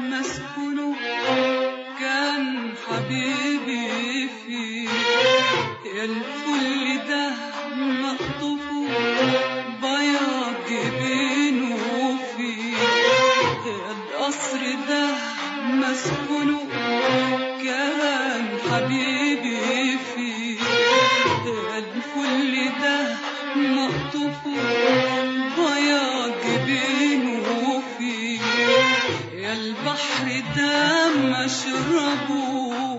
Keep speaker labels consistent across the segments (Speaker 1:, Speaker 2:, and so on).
Speaker 1: مسكونه كان حبيبي فيه يا الفل ده مقطوفه بياض جبينه فيه يا القصر ده مسكونه كان حبيبي فيه يا الفل ده مقطوفه بياض جبينه فيه يا البحر ده مشربه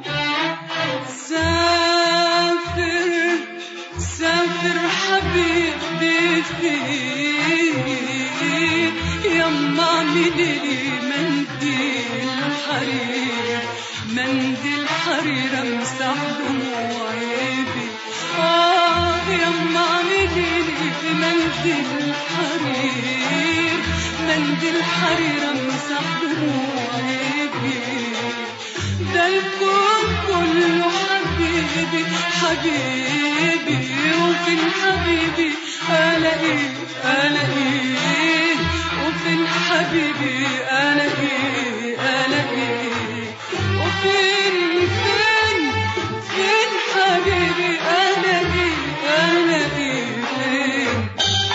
Speaker 1: سافر سافر حبيبي فيه يما اعملي لي منديل حرير منديل حرير امسح دموعي بيه اه يما اعملي لي منديل حرير منديل حرير امسح دموعي بيه ده الكون كله حبيبي حبيبي وفين حبيبي الاقيه الاقيه وفين حبيبي الاقيه الاقيه وفين فين فين حبيبي الاقيه الاقيه فين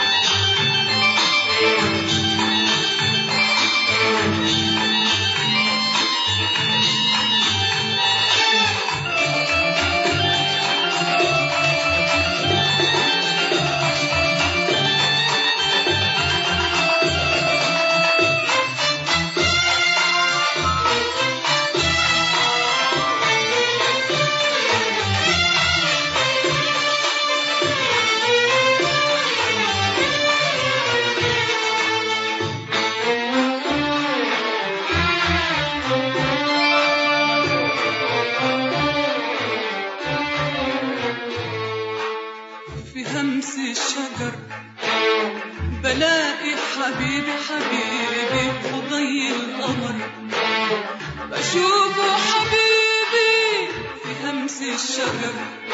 Speaker 1: في همس الشجر بلاقي حبيبي حبيبي وضي القمر بشوفه حبيبي في همس الشجر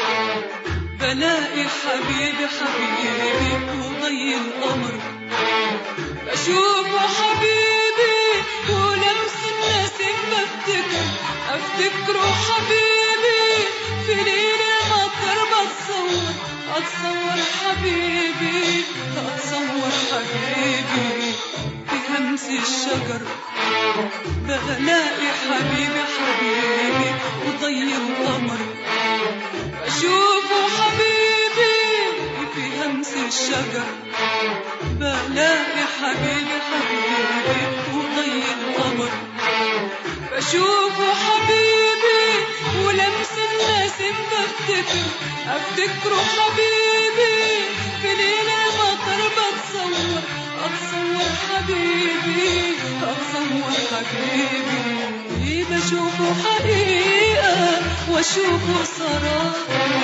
Speaker 1: بلاقي حبيبي حبيبي وضي القمر بشوفه حبيبي ولمس النسيم بفتكر افتكره حبيبي في ليل المطر بتصور اتصور حبيبي اتصور حبيبي في همس الشجر بلاقي حبيبي حبيبي وضي القمر بشوفه حبيبي في همس الشجر بلاقي حبيبي حبيبي وضي القمر بشوفه حبيبي ولمس النسيم بفتكر افتكره حبيبي في ليل المطر بتصور اتصور حبيبي اتصور حبيبي بشوفه حقيقة واشوفه سراب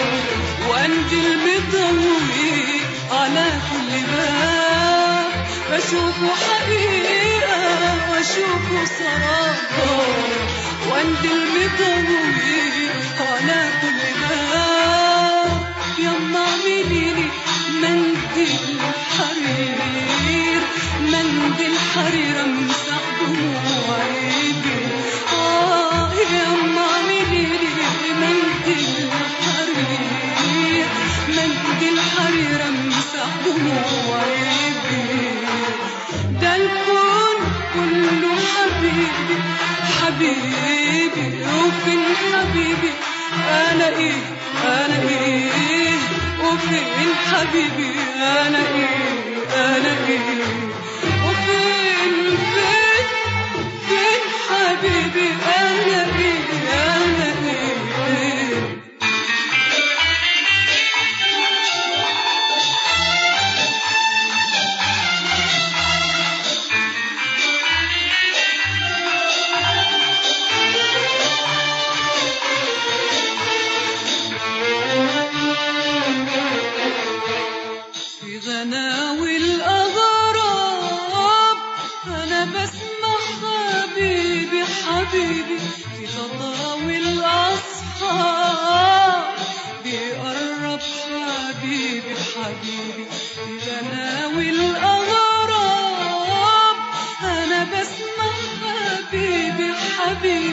Speaker 1: وانجل مضوي على كل باب بشوفه حقيقة واشوفه سراب وانجل مضوي على كل باب يما اعملي لي منديل حرير منديل حرير امسح دموعي بيه اه يما اعملي لي منديل حرير منديل حرير امسح دموعي بيه ده الكون كله حبيبي حبيبي وفين حبيبي انا ايه انا ايه وفين حبيبي انا ايه انا ايه وفين فين فين حبيبي انا ايه انا ايه في غناوي الأغراب أنا بسمع حبيبي حبيبي في خطاوي الأصحاب بيقرب حبيبي حبيبي في غناوي الأغراب أنا بسمع حبيبي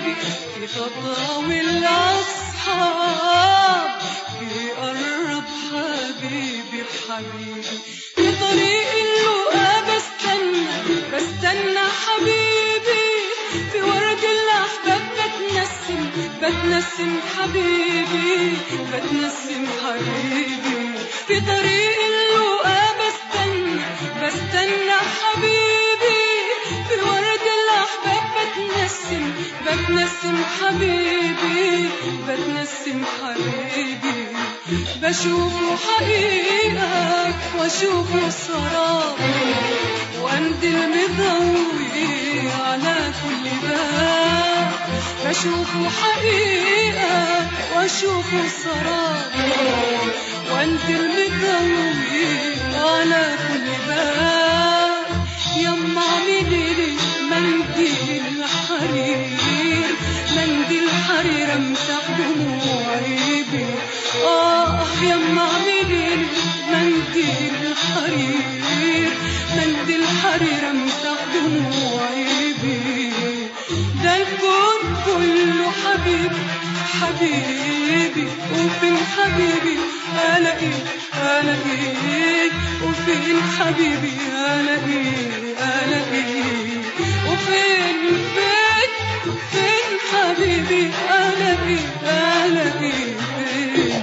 Speaker 1: حبيبي في خطاوي الأصحاب بيقرب حبيبي حبيبي في طريق اللقاء بستنى بستنى حبيبي في ورد الأحباب بتنسم بتنسم حبيبي بتنسم حبيبي في طريق اللقاء بستنى بستنى حبيبي في ورد الأحباب بتنسم بتنسم حبيبي بتنسم حبيبي بشوفه حقيقة واشوفه سراب واندي المضوي على كل باب بشوفه حقيقة واشوفه سراب واندي المضوي على كل باب يما اعملي لي منديل حرير منديل حرير امسح دموعي بيه اه يما اعملي لي منديل حرير منديل حرير امسح دموعي بيه ده الكون كله حبيبي حبيبي وفين حبيبي الاقيه الاقيه وفين حبيبي الاقيه الاقيه وفين فين فين حبيبي الاقيه الاقيه فين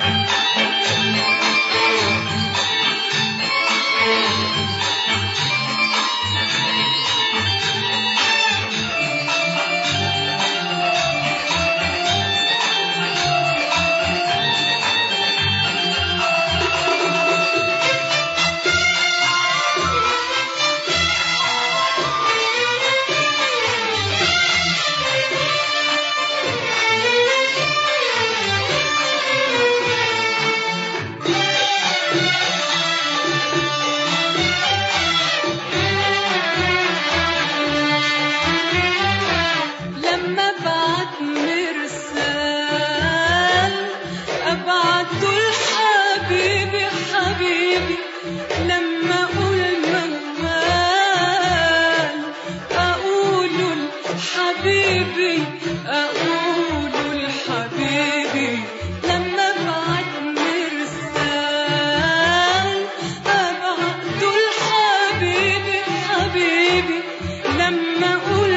Speaker 1: لما بعت مرسال ابعته لحبيبي حبيبي لما اقول موال اقول لحبيبي اقول لحبيبي لما بعت مرسال ابعته لحبيبي حبيبي لما اقول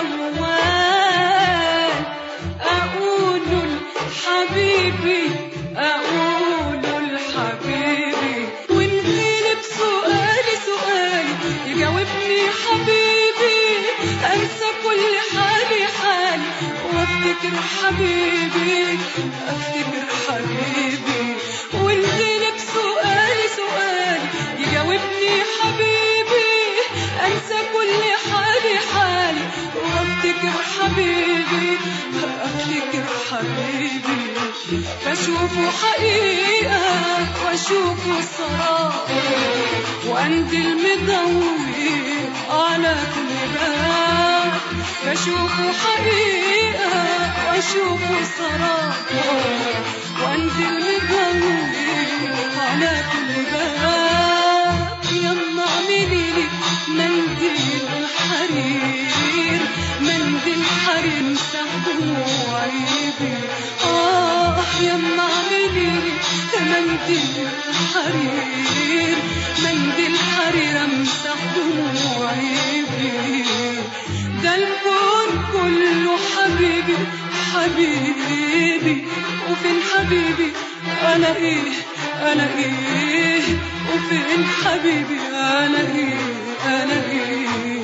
Speaker 1: موال اقول لحبيبي اقول لحبيبي ونجيلي بسؤالي سؤالي يجاوبني حبيبي انسى كل حالي حالي وافتكر حبيبي افتكر حبيبي ونجيلي بسؤالي سؤالي يجاوبني حبيبي انسى كل حالي حالي وافتكر حبيبي افتكر حبيبي بشوفه حقيقة واشوفه سراب واندي المضوي على كل باب بشوفه حقيقة واشوفه سراب واندي المضوي على كل باب يما اعملي لي منديل حرير منديل حرير امسح دموعي بيه اه يما اعملي لي منديل حرير منديل حرير امسح دموعي بيه ده الكون كله حبيبي حبيبي وفين حبيبي انا ايه انا ايه وفين حبيبي انا ايه انا ايه